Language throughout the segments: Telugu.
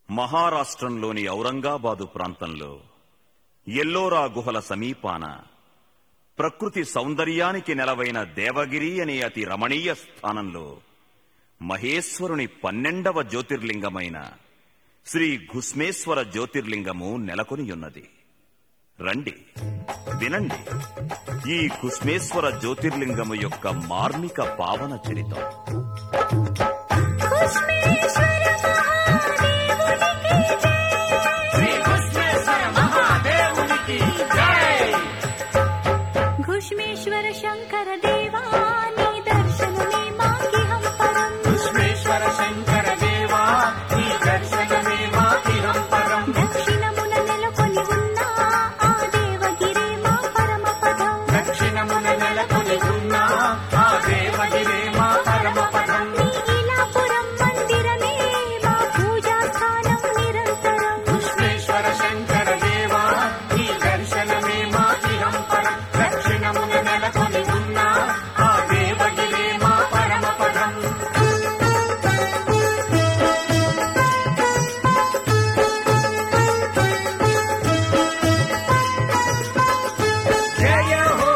మహారాష్ట్రంలోని ఔరంగాబాదు ప్రాంతంలో ఎల్లోరా గుహల సమీపాన ప్రకృతి సౌందర్యానికి నెలవైన దేవగిరి అనే అతి రమణీయ స్థానంలో మహేశ్వరుని పన్నెండవ జ్యోతిర్లింగమైన శ్రీ ఘుస్మేశ్వర జ్యోతిర్లింగము నెలకొనియున్నది రండి వినండి ఈ ఘుస్మేశ్వర జ్యోతిర్లింగము యొక్క మార్మిక పావన చరితం శ్రీ కృష్ణేశ్వర మహాదేవునికి జై घुष्मेश्वर शङ्कर देवा नी दर्शनमे माकिहं परम् కృష్ణేశ్వర శంకర దేవా నీ దర్శనమే మాకిహం పరం దక్షిణమున నెలకొని ఉన్న ఆ దేవగిరే మా పరమపదం దక్షిణమున నెలకొని ఉన్న ఆ దేవగిరే మా పరమ పదం నీలాపురం మందిరమే మా పూజా స్థానం నిరంతరం కృష్ణేశ్వర శంకర దేవా నీ దర్శనమే మాకిహం పరం దక్షిణమున నెలకొని ఉన్న ఆ దేవగిరే మా పరమ పదం జయ హో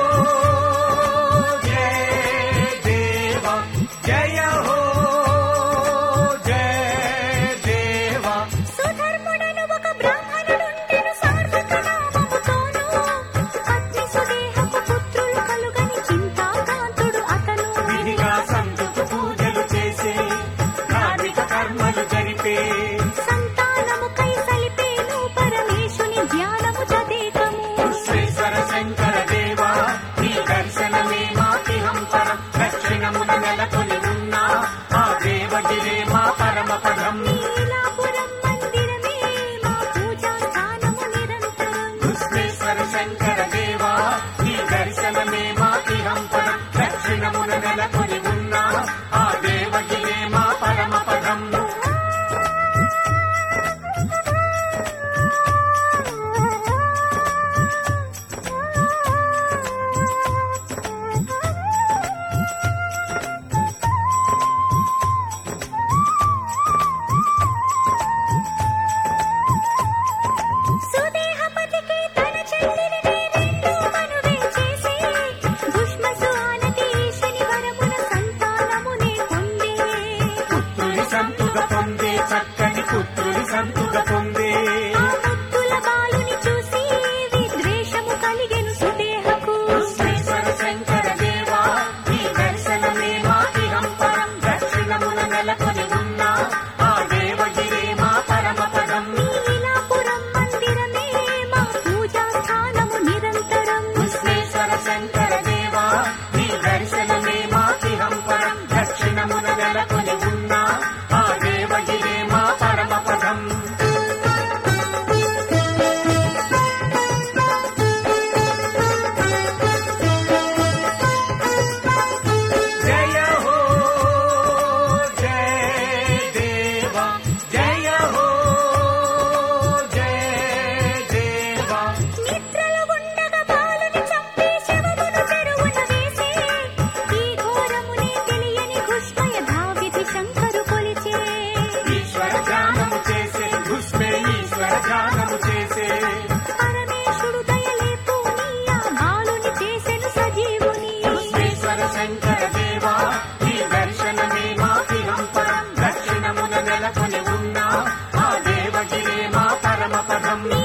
జయ దేవా జయ హో జయ దేవా సుధర్ముడను ఒక బ్రాహ్మణుడుండెను సార్థక నామముతోను పత్ని సుదేహపు పుత్రులు కలుగని చింతాకాంతుడు అతను విధిగా సంతుకు పూజలు చేసే ధార్మిక కర్మలు జరిపే సంతానముకై సలిపేను పరమేశుని ధ్యానము తదేకము విశ్వేశ్వర శంకర దేవా నీ దర్శనమే మాకిహం పరం దక్షిణమున నెలకొని ఉన్న ఆ దేవగిరే మా పరమ పదం నీలాపురం మందిరమే మా పూజా స్థానము నిరంతరం విశ్వేశ్వర శంకర దేవా నీ దర్శనమే మాకిహం పరం దక్షిణమున నెలకొని ఉన్న ఆ దేవగిరే మా పరమ పదం సుదేహపతికి తన చెల్లిని రెండు మనువే చేసి దుష్మసు ఆనతి ఈశని వరమున సంతానమునే పొందే పుత్రుని సంతుగ పొందే చక్కని పుత్రుని సంతుగ పొందే ఆ ముత్తుల బాలుని చూసి విద్వేషము కలిగెను సుదేహకు విశ్వేశ్వర శంకర దేవా నీ దర్శనమే మాకిహం పరం దక్షిణమున నెలకొని ఉన్న ఆ దేవగిరే మా పరమ పదం నీలాపురం మందిరమే మా పూజా స్థానము నిరంతరం విశ్వేశ్వర శంకర దేవా నీ దర్శనమే మాకిహం పరం దక్షిణమున నెలకొని ఉన్న ఆ దేవగిరే మా పరమ పదం జయ హో జయ దేవా జయ హో జయ దేవా నిద్రలో ఉండగా బాలుని చంపి శవమును చెరువున వేసి ఈ ఘోరమునే తెలియని ఘుష్మయ ధావిధి శంకరు కొలిచే ఈశ్వర ధ్యానము చేసే ఘుష్మే ఈశ్వర ధ్యానము చేసే పరమేశుడు దయలేపు నీ ఆ బాలుని చేసెను సజీవుని ఈశ్వర శంకర దేవా ఈ దర్శనమే మాకిహం పరం దక్షిణమున నెలకొని ఉన్న ఆ దేవగిరే మా పరమ పదం నీ